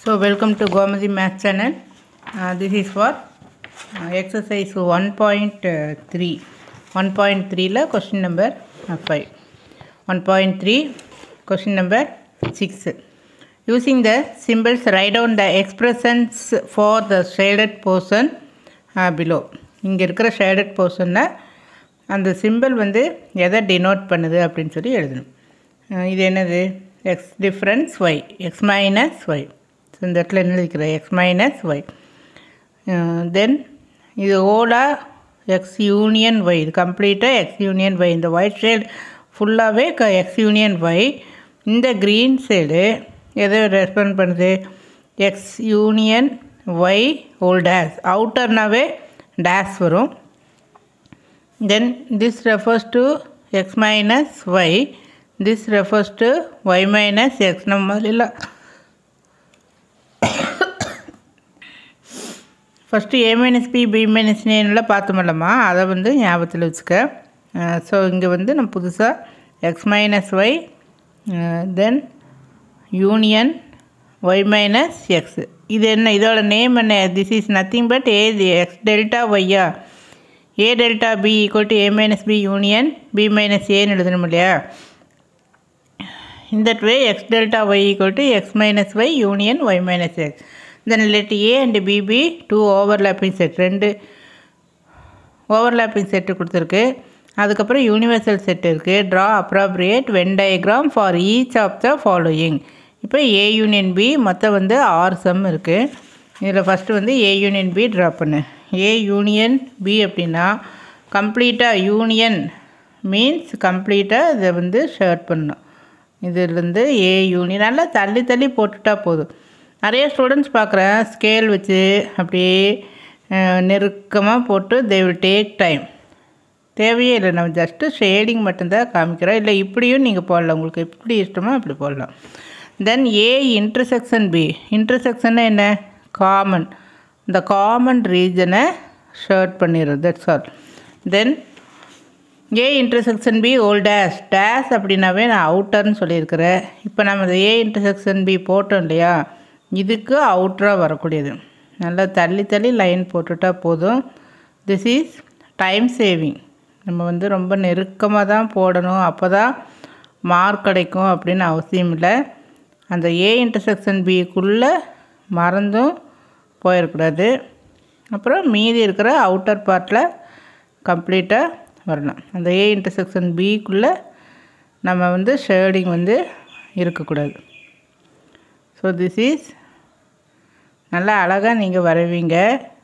So welcome to Gomadi Math channel. Uh, this is for uh, exercise 1.3. 1.3 la question number uh, 5. 1.3 question number 6. Using the symbols write down the expressions for the shaded portion uh, below. இங்கே இருக்கிற shaded போர்ஷனில் அந்த simple வந்து எதை denote பண்ணுது அப்படின்னு சொல்லி எழுதணும் அஹ் இது என்னது X difference Y X minus Y so இந்த இடத்துல என்ன எழுதிக்கிற எக்ஸ் மைனஸ் ஒய் தென் இது ஓலா எக்ஸ் யூனியன் ஒய் இது கம்ப்ளீட்டாக எக்ஸ் யூனியன் ஒய் இந்த ஒயிட் ஷேட் ஃபுல்லாகவே க எக்ஸ் யூனியன் ஒய் இந்த க்ரீன் சைடு எதை ரெஸ்பாண்ட் பண்ணுது X union Y whole dash அவுட்டர்னாவே டேஸ் வரும் then this refers to x minus y this refers to y minus x நம்ம முதல்ல first A minus B B minus நேன்லாம் பார்த்தோமில்லம்மா அதை வந்து ஞாபகத்தில் வச்சுக்க ஸோ இங்கே வந்து நம்ம புதுசாக X minus Y then union Y minus X இது என்ன இதோட நேம் என்ன this is nothing but A X delta ஒய்யா A delta B equal to A minus B union B minus ஏன்னு எழுதணும் இல்லையா in that way x delta y equal to x minus y union y minus x then let a and b be two overlapping set ரெண்டு overlapping set கொடுத்துருக்கு அதுக்கப்புறம் universal set இருக்குது draw appropriate Venn diagram for each of the following இப்போ A union B மொத்தம் வந்து ஆறு some இருக்குது இதில் ஃபஸ்ட்டு வந்து ஏ யூனியன் பி ட்ரா பண்ணு ஏ யூனியன் பி அப்படின்னா கம்ப்ளீட்டாக யூனியன் மீன்ஸ் கம்ப்ளீட்டாக இதை வந்து ஷேர்ட் பண்ணணும் இதுலேருந்து ஏ யூனியன் நல்லா தள்ளி தள்ளி போட்டுட்டா போதும் நிறைய ஸ்டூடெண்ட்ஸ் பார்க்குறேன் ஸ்கேல் வச்சு அப்படியே நெருக்கமாக போட்டு தே வில் டேக் டைம் தேவையே இல்லை நம்ம ஜஸ்ட்டு ஷேடிங் மட்டும்தான் காமிக்கிறோம் இல்லை இப்படியும் நீங்கள் போடலாம் உங்களுக்கு எப்படி இஷ்டமோ அப்படி போடலாம் தென் ஏ இன்டர்செக்ஷன் பி இன்டர்செக்ஷன்னா என்ன காமன் இந்த காமன் ரீஜனை ஷர்ட் பண்ணிடுறது that's all then A intersection B whole dash dash அப்படின்னாவே நான் அவுட்டர்னு சொல்லியிருக்கிறேன் இப்போ நம்ம இந்த ஏ இன்டர்செக்ஷன் பி போட்டோம் இல்லையா இதுக்கு அவுட்டராக வரக்கூடியது நல்லா தள்ளி தள்ளி லைன் போட்டுட்டா போதும் திஸ் இஸ் டைம் சேவிங் நம்ம வந்து ரொம்ப நெருக்கமாக தான் போடணும் அப்போ தான் மார்க் கிடைக்கும் அப்படின்னு அவசியம் இல்லை அந்த ஏ இன்டர்செக்ஷன் பிக்குள்ளே மறந்தும் போயிடக்கூடாது அப்புறம் மீதி இருக்கிற அவுட்டர் பார்ட்டில் கம்ப்ளீட்டாக வரணும் அந்த ஏ இன்டர்செக்ஷன் பிக்குள்ளே நம்ம வந்து ஷேடிங் வந்து இருக்கக்கூடாது ஸோ திஸ் இஸ் நல்லா அழகாக நீங்கள் வரைவீங்க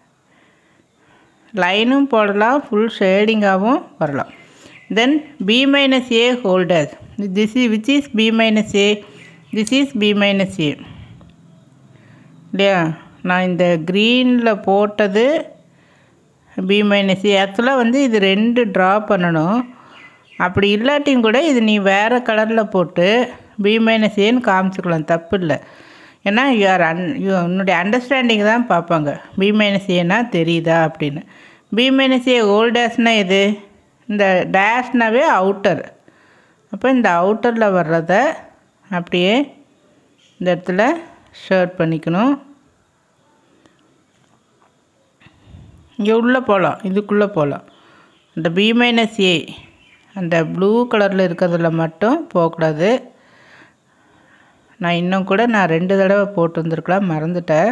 லைனும் போடலாம் ஃபுல் ஷேடிங்காகவும் வரலாம் then B minus A whole dash this is which is B minus A this is B minus A இல்லையா நான் இந்த க்ரீனில் போட்டது பி மைனஸ் ஏ ஆக்சுவலாக வந்து இது ரெண்டு ட்ரா பண்ணணும் அப்படி இல்லாட்டியும் கூட இது நீ வேறு கலரில் போட்டு பி மைனஸ் ஏன்னு காமிச்சிக்கலாம் தப்பு இல்லை ஏன்னா யூஆர் அன் யூ உன்னுடைய அண்டர்ஸ்டாண்டிங் தான் பார்ப்பாங்க பி மைனஸ் ஏனா தெரியுதா அப்படின்னு பி மைனஸ் ஏ ஓல் டேஷ்னா எது இந்த டேஷ்னாவே அவுட்டர் அப்போ இந்த அவுட்டரில் வர்றத அப்படியே இந்த இடத்துல ஷர்ட் பண்ணிக்கணும் இங்கே உள்ளே போகலாம் இதுக்குள்ளே போகலாம் அந்த பி மைனஸ் ஏ அந்த ப்ளூ கலரில் இருக்கிறதுல மட்டும் போகக்கூடாது நான் இன்னும் கூட நான் ரெண்டு தடவை போட்டு வந்திருக்கலாம் மறந்துட்டேன்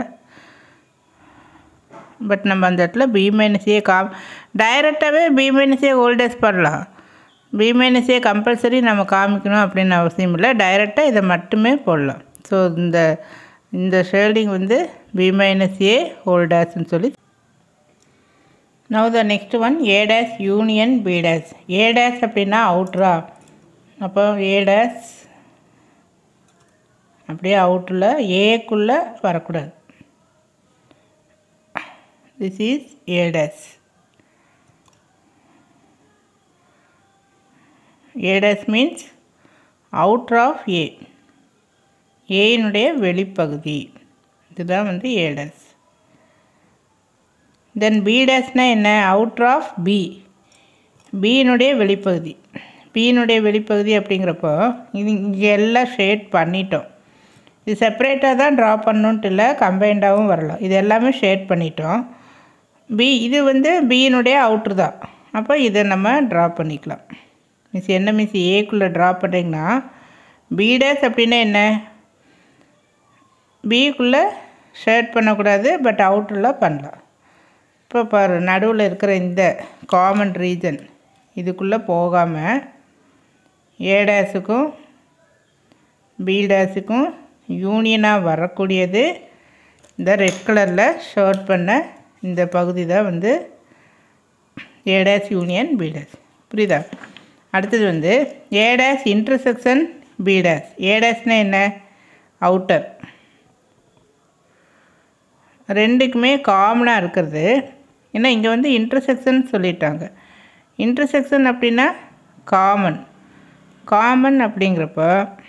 பட் நம்ம அந்த இடத்துல பி மைனஸ் ஏ காம் டைரெக்டாகவே பி மைனஸ் ஏ ஓல்டேஜ் பண்ணலாம் பி மைனஸ் ஏ கம்பல்சரி நம்ம காமிக்கணும் அப்படின்னு அவசியம் இல்லை டைரெக்டாக இதை மட்டுமே போடலாம் ஸோ இந்த இந்த ஷேடிங் வந்து பி மைனஸ் ஏ ஹோல்டேஸ்ன்னு சொல்லி now the next one A dash union B dash A dash அப்படின்னா அவுட்ரா அப்போ ஏ டேஸ் அப்படியே அவுட்டில் ஏக்குள்ளே வரக்கூடாது this is A dash A dash means outer of A ஏயினுடைய வெளிப்பகுதி இதுதான் வந்து ஏ டேஸ் தென் பி டேஷ்னால் என்ன அவுட்ரு ஆஃப் பி பியினுடைய வெளிப்பகுதி பியினுடைய வெளிப்பகுதி அப்படிங்கிறப்போ இது இங்கே எல்லாம் ஷேட் பண்ணிட்டோம் இது செப்பரேட்டாக தான் ட்ரா பண்ணணுன்ட்டு இல்லை கம்பைண்டாகவும் வரலாம் இது எல்லாமே ஷேட் பண்ணிட்டோம் பி இது வந்து பியினுடைய அவுட்ரு தான் அப்போ இதை நம்ம ட்ரா பண்ணிக்கலாம் மிஸ் என்ன மிஸ் ஏக்குள்ளே ட்ரா பண்ணுறீங்கன்னா பி டேஸ் அப்படின்னா என்ன பிக்குள்ளே ஷேட் பண்ணக்கூடாது பட் அவுட்டரில் பண்ணலாம் இப்போ பாரு நடுவில் இருக்கிற இந்த காமன் ரீஜன் இதுக்குள்ளே போகாமல் ஏ டேஸுக்கும் பி டேஸுக்கும் யூனியனாக வரக்கூடியது இந்த ரெட் கலரில் ஷர்ட் பண்ண இந்த பகுதி தான் வந்து A dash union B dash புரியுதா அடுத்தது வந்து A dash intersection B dash A டேஸ்னால் என்ன அவுட்டர் ரெண்டுக்குமே காமனாக இருக்கிறது ஏன்னா இங்கே வந்து இன்டர்செக்ஷன் சொல்லிட்டாங்க இன்டர்செக்ஷன் அப்படின்னா காமன் காமன் அப்படிங்கிறப்ப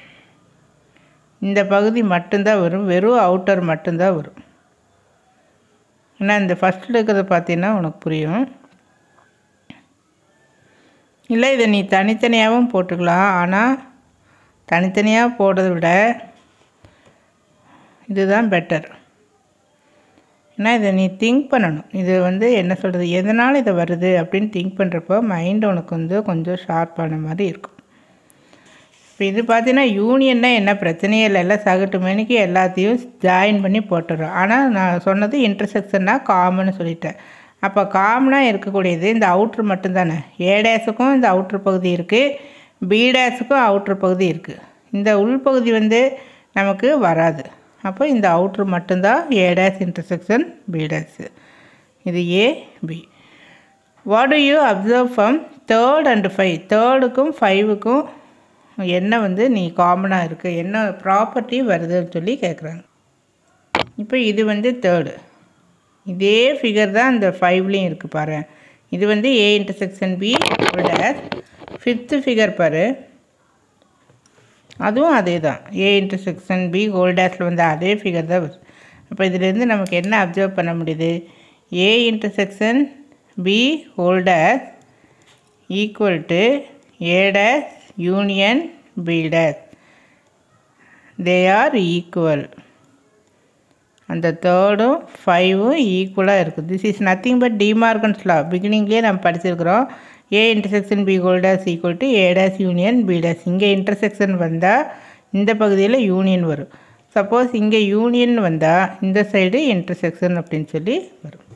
இந்த பகுதி மட்டும்தான் வரும் வெறும் அவுட்டர் மட்டும்தான் வரும் ஏன்னா இந்த ஃபஸ்ட்டில் இருக்கிறத பார்த்தீங்கன்னா உனக்கு புரியும் இல்லை இதை நீ தனித்தனியாகவும் போட்டுக்கலாம் ஆனால் தனித்தனியாக போடுறதை விட இதுதான் பெட்டர் ஏன்னா இதை நீ திங்க் பண்ணணும் இது வந்து என்ன சொல்கிறது எதனால் இது வருது அப்படின்னு திங்க் பண்ணுறப்போ மைண்ட் உனக்கு வந்து கொஞ்சம் ஷார்ப்பான மாதிரி இருக்கும் இப்போ இது பார்த்தீங்கன்னா யூனியன்னா என்ன பிரச்சனையே இல்லை எல்லாம் சகட்டு மணிக்கு எல்லாத்தையும் ஜாயின் பண்ணி போட்டுடுறோம் ஆனால் நான் சொன்னது இன்டர்செக்ஷன்னா காமன்னு சொல்லிட்டேன் அப்போ காமனாக இருக்கக்கூடியது இந்த அவுட்ரு மட்டும்தானே ஏ டேஸுக்கும் இந்த அவுட்ரு பகுதி இருக்குது பி டேஸுக்கும் அவுட்ரு பகுதி இருக்குது இந்த உள்பகுதி வந்து நமக்கு வராது அப்போ இந்த அவுட்ரு மட்டும்தான் A dash intersection B dash இது A B what do you observe from third and five தேர்டுக்கும் ஃபைவுக்கும் என்ன வந்து நீ காமனாக இருக்குது என்ன ப்ராப்பர்ட்டி வருதுன்னு சொல்லி கேட்குறாங்க இப்போ இது வந்து தேர்டு இதே ஃபிகர் தான் இந்த ஃபைவ்லேயும் இருக்குது பாரு இது வந்து A intersection B dash fifth figure பாரு அதுவும் அதே தான் ஏ இன்டர்செக்ஷன் பி ஹோல்டேஸில் வந்து அதே ஃபிகர் தான் வருது அப்போ இதுலேருந்து நமக்கு என்ன அப்சர்வ் பண்ண முடியுது A intersection B whole dash equal to A dash union B dash they are equal அந்த தேர்டும் ஃபைவும் ஈக்குவலாக இருக்குது this is nothing but De Morgan's law பிகினிங்லேயே நம்ம படிச்சிருக்கிறோம் A intersection B whole dash equal to A dash union B dash இங்கே intersection வந்தால் இந்த பகுதியில் யூனியன் வரும் சப்போஸ் இங்கே யூனியன் வந்தால் இந்த சைடு இன்டர்செக்ஷன் அப்படின்னு சொல்லி வரும்